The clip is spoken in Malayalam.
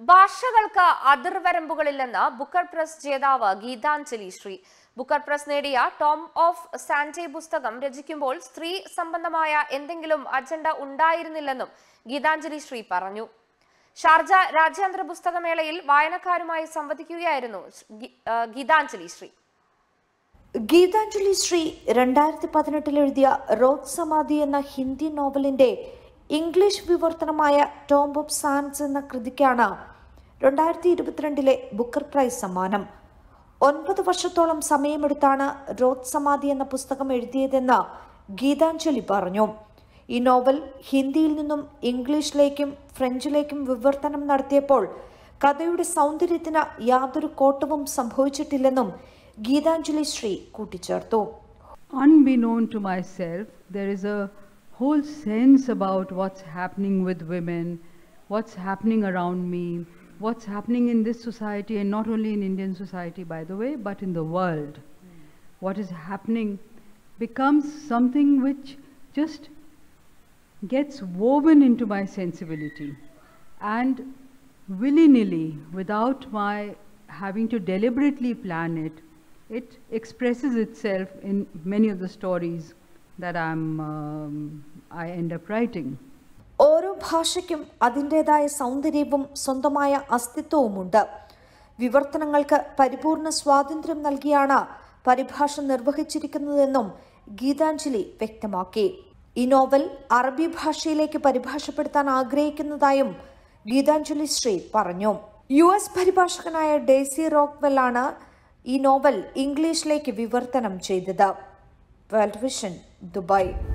ഭാഷകൾക്ക് അതിർവരമ്പുകളില്ലെന്ന് ബുക്കർ പ്രസ് ജേതാവ് ഗീതാഞ്ജലി ശ്രീ ബുക്കർ പ്രസ് നേടിയ ടോം ഓഫ് സാൻജെ പുസ്തകം രചിക്കുമ്പോൾ സ്ത്രീ സംബന്ധമായ എന്തെങ്കിലും അജണ്ട ഉണ്ടായിരുന്നില്ലെന്നും ഗീതാഞ്ജലി ശ്രീ പറഞ്ഞു ഷാർജ രാജ്യാന്തര പുസ്തകമേളയിൽ വായനക്കാരുമായി സംവദിക്കുകയായിരുന്നു ഗി- ആ, ഗീതാഞ്ജലി ശ്രീ ഗീതാഞ്ജലി ശ്രീ രണ്ടായിരത്തി പതിനെട്ടിൽ എഴുതിയ റോഡ് സമാധി എന്ന ഹിന്ദി നോവലിന്റെ ഇംഗ്ലീഷ് വിവർത്തനമായ ടോംബ് ഓഫ് സാൻസ് എന്ന കൃതിക്കാണ് രണ്ടായിരത്തി ഇരുപത്തിരണ്ടിലെ ബുക്കർ പ്രൈസ് സമ്മാനം ഒൻപത് വർഷത്തോളം സമയമെടുത്താണ് റോഡ് സമാധി എന്ന പുസ്തകം എഴുതിയതെന്ന് ഗീതാഞ്ജലി പറഞ്ഞു ഈ നോവൽ ഹിന്ദിയിൽ നിന്നും ഇംഗ്ലീഷിലേക്കും ഫ്രഞ്ചിലേക്കും വിവർത്തനം നടത്തിയപ്പോൾ കഥയുടെ സൗന്ദര്യത്തിന് യാതൊരു കോട്ടവും സംഭവിച്ചിട്ടില്ലെന്നും ഗീതാഞ്ജലി ശ്രീ കൂട്ടിച്ചേർത്തു unbeknown to myself, there is a whole sense about what's happening with women, what's happening around me, what's happening in this society, and not only in Indian society, by the way, but in the world. What is happening becomes something which just gets woven into my sensibility. And willy nilly, without my having to deliberately plan it, it expresses itself in many of the stories that I'm, um, I end up writing. ഓരോ ഭാഷയ്ക്കും അതിൻ്റെതായ സൗന്ദര്യവും സ്വന്തമായ അസ്തിത്വവുമുണ്ട് വിവർത്തനങ്ങൾക്ക് പരിപൂർണ സ്വാതന്ത്ര്യം നൽകിയാണ് പരിഭാഷ നിർവഹിച്ചിരിക്കുന്നതെന്നും ഗീതാഞ്ജലി വ്യക്തമാക്കി ഈ നോവൽ അറബി ഭാഷയിലേക്ക് പരിഭാഷപ്പെടുത്താൻ ആഗ്രഹിക്കുന്നതായും ഗീതാഞ്ജലി ശ്രീ പറഞ്ഞു യു എസ് പരിഭാഷകനായ ഡേസി റോക്ക്വെല്ലാണ് ഈ നോവൽ ഇംഗ്ലീഷിലേക്ക് വിവർത്തനം ചെയ്തത് വേൾഡ് വിഷൻ ദുബായ്